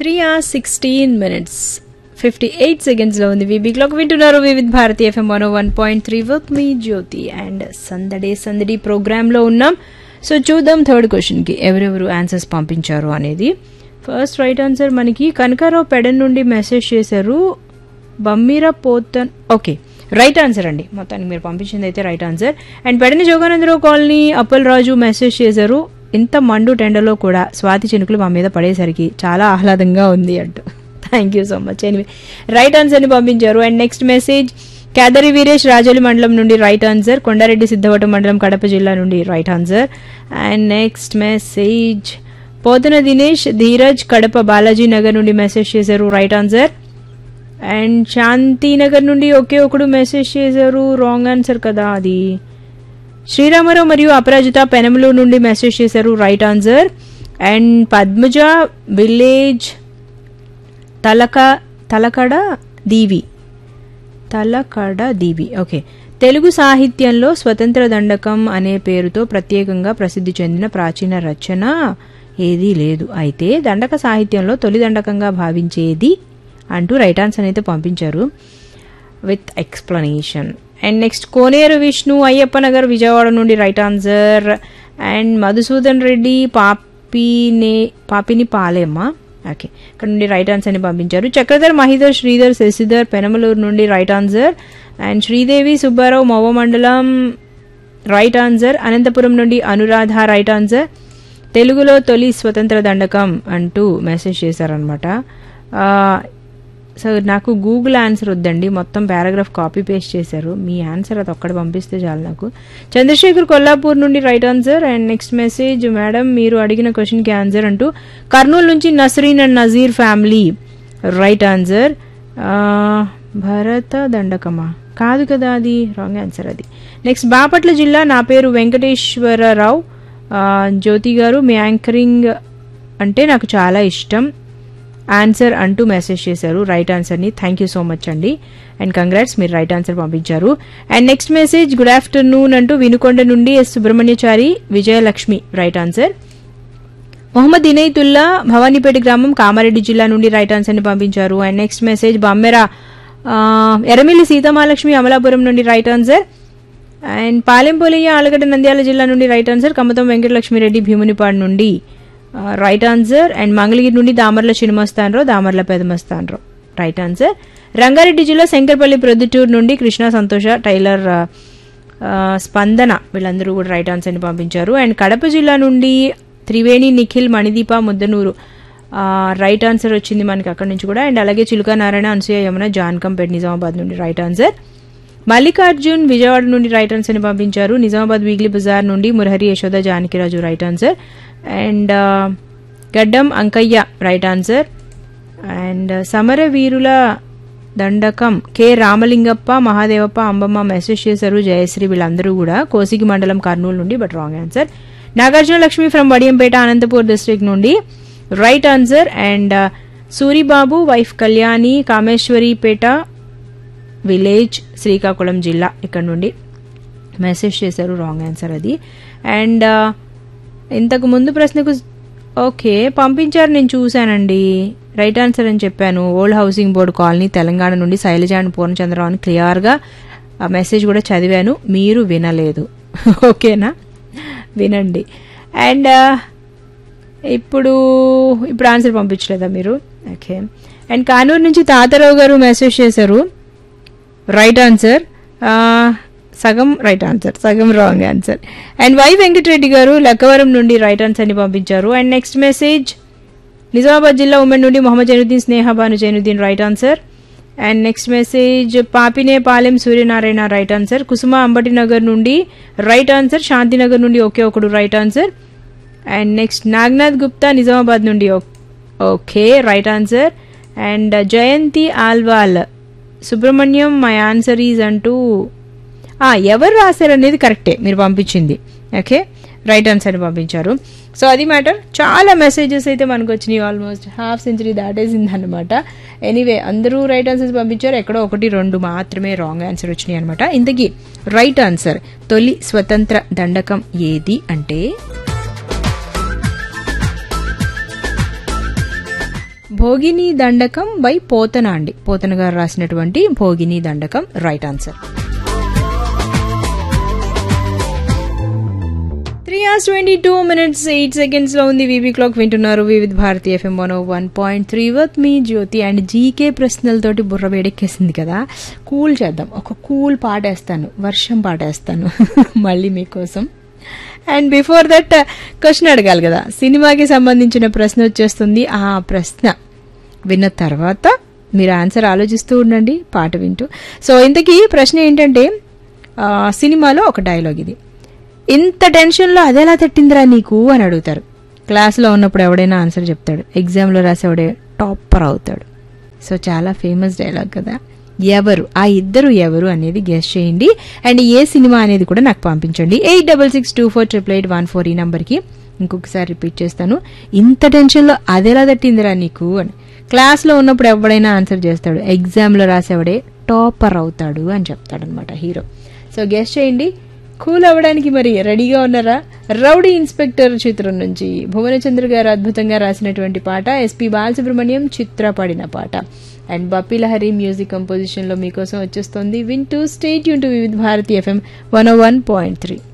three hours sixteen minutes fifty eight సెకండ్స్లో ఉంది V B clock వింటున్నారు Vividh Bharati FM one one point three వర్క్ me Jyothi and Sandade Sandadi ప్రోగ్రాంలో ఉన్నాం సో చూద్దాం థర్డ్ క్వశ్చన్కి ఎవరెవరు ఆన్సర్స్ పంపించారు అనేది ఫస్ట్ రైట్ ఆన్సర్ మనకి కనకారావు పెడన్ నుండి మెసేజ్ చేశారు Bammera Pothana okay right answer అండి మొత్తానికి మీరు పంపించింది అయితే right answer and Pedana Joganandarao colony Appal Raju message చేశారు ఇంత మండు టెండలో కూడా స్వాతి చినుకులు మా మీద పడేసరికి చాలా ఆహ్లాదంగా ఉంది అంటూ thank you so much anyway right ఆన్సర్ని పంపించారు and next message Kedari Veeresh Rajoli మండలం నుండి రైట్ ఆన్సర్ కొండారెడ్డి సిద్ధవటం మండలం కడప జిల్లా నుండి right answer and next message Pothana Dinesh Dheeraj Kadapa Balaji Nagar నుండి మెసేజ్ చేశారు రైట్ ఆన్సర్ అండ్ శాంతినగర్ నుండి ఒకే ఒకడు మెసేజ్ చేశారు రాంగ్ ఆన్సర్ కదా అది శ్రీరామారావు మరియు అపరాజిత పెనమలూరు నుండి మెసేజ్ చేశారు right answer and Padmaja village Talaka Talakada Deevi తలకడ Deevi okay Telugu సాహిత్యంలో స్వతంత్ర దండకం అనే పేరుతో ప్రత్యేకంగా ప్రసిద్ధి చెందిన ప్రాచీన రచన ఏదీ లేదు అయితే దండక సాహిత్యంలో తొలి దండకంగా భావించేది అంటూ రైట్ ఆన్సర్ అయితే పంపించారు with explanation and next Koneru Vishnu Ayyappa Nagar Vijayawada నుండి right answer and Madhusudan Reddy Papine Papini Palem okay ఇక్కడ నుండి రైట్ ఆన్సర్ని పంపించారు చక్రధర్ మహిధర్ శ్రీధర్ శశిధర్ పెనమలూరు నుండి right answer and Sridevi Subbarao Mova మండలం రైట్ ఆన్సర్ అనంతపురం నుండి అనురాధ రైట్ ఆన్సర్ తెలుగులో తొలి స్వతంత్ర దండకం అంటూ మెసేజ్ చేశారనమాట సో నాకు గూగుల్ ఆన్సర్ వద్దండి మొత్తం పారాగ్రాఫ్ కాపీ పేస్ట్ చేశారు మీ ఆన్సర్ అది ఒక్కడ పంపిస్తే చాలు నాకు చంద్రశేఖర్ కొల్లాపూర్ నుండి right answer and next message madam మీరు అడిగిన క్వశ్చన్కి ఆన్సర్ అంటూ కర్నూలు నుంచి Nasreen and Nazeer family right answer భరత దండకమా కాదు కదా అది రాంగ్ ఆన్సర్ అది నెక్స్ట్ బాపట్ల జిల్లా నా పేరు వెంకటేశ్వరరావు జ్యోతి గారు మీ యాంకరింగ్ అంటే నాకు చాలా ఇష్టం ఆన్సర్ అంటూ మెసేజ్ చేశారు రైట్ ఆన్సర్ని థ్యాంక్ యూ సో మచ్ అండి అండ్ కంగ్రాట్స్ మీరు రైట్ ఆన్సర్ పంపించారు and next message good afternoon అంటూ వినుకొండ నుండి S Subrahmanyachari Vijayalakshmi right answer Mohammed Inayatullah Bhavanipet గ్రామం కామారెడ్డి జిల్లా నుండి రైట్ ఆన్సర్ని పంపించారు and next message Bammera Erramilli Seethamalakshmi Amalapuram నుండి right answer and Palempolaiah Allagadda Nandyal జిల్లా నుండి రైట్ ఆన్సర్ కమతం వెంకటలక్ష్మిరెడ్డి భీమునిపాడు నుండి రైట్ ఆన్సర్ అండ్ మంగళగిరి నుండి దామర్ల చినమస్తానరావు దామర్ల పెదమస్తానరావు రైట్ ఆన్సర్ రంగారెడ్డి జిల్లా శంకర్పల్లి ప్రొద్దుటూరు నుండి కృష్ణ సంతోష టైలర్ స్పందన వీళ్ళందరూ కూడా రైట్ ఆన్సర్ని పంపించారు అండ్ కడప జిల్లా నుండి త్రివేణి నిఖిల్ మణిదీప ముద్దనూరు రైట్ ఆన్సర్ వచ్చింది మనకి అక్కడి నుంచి కూడా అండ్ అలాగే చిలుక నారాయణ అనసూయ యమున జాన్కంపేట్ నిజామాబాద్ నుండి రైట్ ఆన్సర్ మల్లికార్జున్ విజయవాడ నుండి రైట్ ఆన్సర్ని పంపించారు నిజామాబాద్ వీక్లీ బజార్ నుండి Murahari Yashoda Janakiraju right answer and Gaddam Ankaiah right answer and సమరవీరుల దండకం కె రామలింగప్ప మహాదేవప్ప అంబమ్మ మెసేజ్ చేశారు జయశ్రీ వీళ్ళందరూ కూడా కోసిగి మండలం కర్నూలు నుండి but wrong answer Nagarjuna Lakshmi from Vadiyampeta Anantapur district నుండి right answer and Suribabu wife Kalyani Kameswaripeta village Srikakulam జిల్లా ఇక్కడ నుండి మెసేజ్ చేశారు రాంగ్ ఆన్సర్ అది అండ్ ఇంతకు ముందు ప్రశ్నకు ఓకే పంపించారు నేను చూశానండి రైట్ ఆన్సర్ అని చెప్పాను old housing board colony Telangana నుండి శైలజాని పూర్ణచంద్రరావు అని క్లియర్గా ఆ మెసేజ్ కూడా చదివాను మీరు వినలేదు ఓకేనా వినండి అండ్ ఇప్పుడు ఇప్పుడు ఆన్సర్ పంపించలేదా మీరు ఓకే అండ్ కానూరు నుంచి తాతారావు గారు మెసేజ్ చేశారు రైట్ ఆన్సర్ సగం రైట్ ఆన్సర్ సగం wrong answer and Y Venkatareddy garu Lakkavaram నుండి రైట్ ఆన్సర్ని పంపించారు అండ్ నెక్స్ట్ మెసేజ్ నిజామాబాద్ జిల్లా ఉమెన్ నుండి Mohammed Zainuddin Snehabanu Zainuddin right answer and next message Papinepalem Suryanarayana right answer Kusuma Ambati Nagar నుండి రైట్ ఆన్సర్ శాంతినగర్ నుండి ఒకే ఒకడు right answer and next Nagnath Gupta Nizamabad నుండి okay right answer and Jayanthi Alwal Subrahmanyam my answer is అంటూ ఎవరు రాశారు అనేది కరెక్టే మీరు పంపించింది ఓకే రైట్ ఆన్సర్ని పంపించారు సో అది మ్యాటర్ చాలా మెసేజెస్ అయితే మనకు వచ్చినాయి ఆల్మోస్ట్ హాఫ్ సెంచరీ దాటేసింది అనమాట ఎనీవే అందరూ రైట్ ఆన్సర్స్ పంపించారు ఎక్కడో ఒకటి రెండు మాత్రమే రాంగ్ ఆన్సర్ వచ్చినాయి అనమాట ఇంతకీ రైట్ ఆన్సర్ తొలి స్వతంత్ర దండకం ఏది అంటే భోగిని దండకం బై పోతన అండి పోతన గారు రాసినటువంటి Bhogini Dandakam right answer three hours twenty two minutes eight seconds లో ఉంది వీవీ క్లాక్ వింటున్నారు Vividha Bharati FM one one point three with me Jyothi and GK ప్రశ్నలతోటి బుర్ర వేడెక్కేసింది కదా కూల్ చేద్దాం ఒక కూల్ పాట వేస్తాను వర్షం పాట వేస్తాను మళ్ళీ మీకోసం అండ్ బిఫోర్ దట్ క్వశ్చన్ అడగాలి కదా సినిమాకి సంబంధించిన ప్రశ్న వచ్చేస్తుంది ఆ ప్రశ్న విన్న తర్వాత మీరు ఆన్సర్ ఆలోచిస్తూ ఉండండి పాట వింటూ సో ఇంతకీ ప్రశ్న ఏంటంటే ఆ, సినిమాలో ఒక డైలాగ్ ఇది ఇంత టెన్షన్లో అదెలా తట్టిందిరా నీకు అని అడుగుతారు క్లాస్లో ఉన్నప్పుడు ఎవడైనా ఆన్సర్ చెప్తాడు ఎగ్జామ్లో రాసేవాడే టాపర్ అవుతాడు సో చాలా ఫేమస్ డైలాగ్ కదా ఎవరు ఆ ఇద్దరు ఎవరు అనేది గెస్ట్ చేయండి అండ్ ఏ సినిమా అనేది కూడా నాకు పంపించండి eight double six two four triple eight one four ఈ నంబర్కి ఇంకొకసారి రిపీట్ చేస్తాను ఇంత టెన్షన్లో అదెలా తట్టిందిరా నీకు అని క్లాస్లో ఉన్నప్పుడు ఎవడైనా ఆన్సర్ చేస్తాడు ఎగ్జామ్లో రాసేవాడే టాపర్ అవుతాడు అని చెప్తాడనమాట హీరో సో గెస్ట్ చేయండి కూల్ అవ్వడానికి మరి రెడీగా ఉన్నారా రౌడీ ఇన్స్పెక్టర్ చిత్రం నుంచి భువనచంద్ర గారు అద్భుతంగా రాసినటువంటి పాట ఎస్పి బాలసుబ్రహ్మణ్యం చిత్ర పాడిన పాట and Bappi Lahiri music composition లో మీకోసం వచ్చేస్తుంది వింటూ స్టేట్ యూన్ to Vividha Bharati FM one one point three